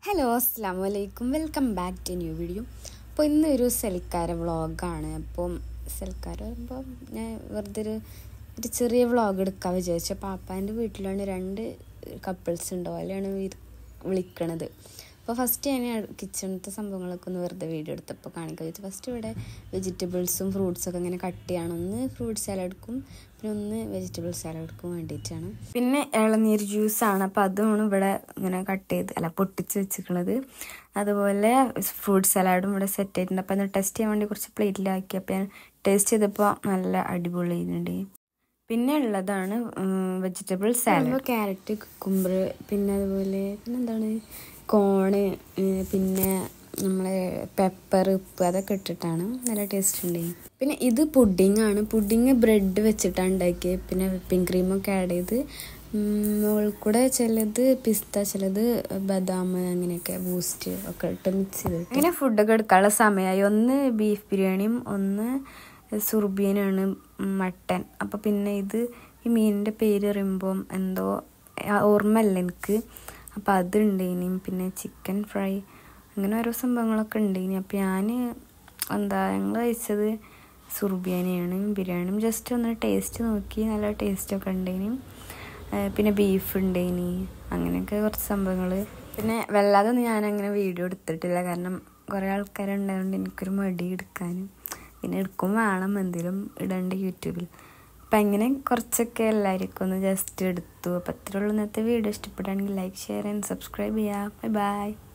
hello അസ്സാം വലൈക്കും welcome back to new video അപ്പോൾ ഇന്നൊരു സൽക്കാര വ്ളോഗാണ് അപ്പം സൽക്കാരം പറയുമ്പോൾ ഞാൻ വെറുതെ ഒരു ഒരു ചെറിയ വ്ളോഗ് എടുക്കാൻ വിചാരിച്ചു പാപ്പാൻ്റെ വീട്ടിലാണ് രണ്ട് കപ്പിൾസ് ഉണ്ട് ഓലെയാണ് വിര്- വിളിക്കണത് അപ്പോൾ ഫസ്റ്റ് ഞാൻ കിച്ചണത്തെ സംഭവങ്ങളൊക്കെ ഒന്ന് വെറുതെ വീഡിയോ എടുത്തപ്പോൾ കാണിക്കാൻ വെച്ചു ഫസ്റ്റ് ഇവിടെ വെജിറ്റബിൾസും ഫ്രൂട്ട്സൊക്കെ ഇങ്ങനെ കട്ട് ചെയ്യണം ഒന്ന് ഫ്രൂട്ട് സാലഡ്ക്കും പിന്നെ ഒന്ന് വെജിറ്റബിൾ സാലഡ്ക്കും വേണ്ടിയിട്ടാണ് പിന്നെ ഇളനീർ ജ്യൂസാണ് അപ്പോൾ അതുമാണ് ഇവിടെ ഇങ്ങനെ കട്ട് ചെയ്ത് അല്ല പൊട്ടിച്ച് വെച്ചിട്ടുള്ളത് അതുപോലെ ഫ്രൂട്ട് സലാഡും ഇവിടെ സെറ്റ് ആയിട്ടുണ്ട് അപ്പോൾ അത് ടെസ്റ്റ് ചെയ്യാൻ വേണ്ടി കുറച്ച് പ്ലേറ്റിലാക്കി അപ്പോൾ ഞാൻ ടേസ്റ്റ് ചെയ്തപ്പോൾ നല്ല അടിപൊളി ആയിരുന്നുണ്ട് പിന്നെ ഉള്ളതാണ് വെജിറ്റബിൾ സാലഡ് ക്യാരറ്റ് കുക്കുംബർ പിന്നെ അതുപോലെ പിന്നെ എന്താണ് കോണ് ഉം, പിന്നെ നമ്മളെ പെപ്പർ ഉപ്പ് അതൊക്കെ ഇട്ടിട്ടാണ് നല്ല ടേസ്റ്റ് ഉണ്ട് പിന്നെ ഇത് പുഡിംഗ് ആണ് പുഡിങ് ബ്രെഡ് വെച്ചിട്ടാണ് ഉണ്ടാക്കിയത് പിന്നെ വിപ്പിംഗ് ക്രീമൊക്കെ ആഡ് ചെയ്ത് മുകളിൽ കൂടെ ചിലത് പിസ്ത ചിലത് ബദാം അങ്ങനെയൊക്കെ ബൂസ്റ്റ് ഒക്കെ ഇട്ട് മിക്സ് ചെയ്തിട്ട് അങ്ങനെ ഫുഡൊക്കെ എടുക്കാനുള്ള സമയമായി ഒന്ന് ബീഫ് ബിരിയാണിയും ഒന്ന് സുർബിയനാണ് മട്ടൻ അപ്പോൾ പിന്നെ ഇത് ഈ മീനിൻ്റെ പേര് പറയുമ്പം എന്തോ ആ, ഓർമ്മയില്ല എനിക്ക് അപ്പോൾ അതുണ്ട് ഇനിയും പിന്നെ ചിക്കൻ ഫ്രൈ അങ്ങനെ ഓരോ സംഭവങ്ങളൊക്കെ ഉണ്ട് ഇനി അപ്പോൾ ഞാൻ എന്താ ഞങ്ങൾ കഴിച്ചത് സുർബിയാനിയാണ് ബിരിയാണിയും ജസ്റ്റ് ഒന്ന് ടേസ്റ്റ് നോക്കി നല്ല ടേസ്റ്റൊക്കെ ഉണ്ടേനും പിന്നെ ബീഫ് ഉണ്ടേനി അങ്ങനെയൊക്കെ കുറച്ച് സംഭവങ്ങൾ പിന്നെ വല്ലാതെ ഒന്നും ഞാനങ്ങനെ വീഡിയോ എടുത്തിട്ടില്ല കാരണം കുറേ ആൾക്കാരുണ്ടായതുകൊണ്ട് എനിക്കൊരു മടി എടുക്കാനും പിന്നെ എടുക്കും വേണം എന്തെങ്കിലും ഇടണ്ട യൂട്യൂബിൽ അപ്പം അങ്ങനെ കുറച്ചൊക്കെ എല്ലാവർക്കും ഒന്ന് ജസ്റ്റ് എടുത്തു അപ്പം അത്രയുള്ള ഇന്നത്തെ വീഡിയോ ഇഷ്ടപ്പെടുകയാണെങ്കിൽ ലൈക്ക് ഷെയർ ആൻഡ് സബ്സ്ക്രൈബ് ചെയ്യാം ബൈ ബൈ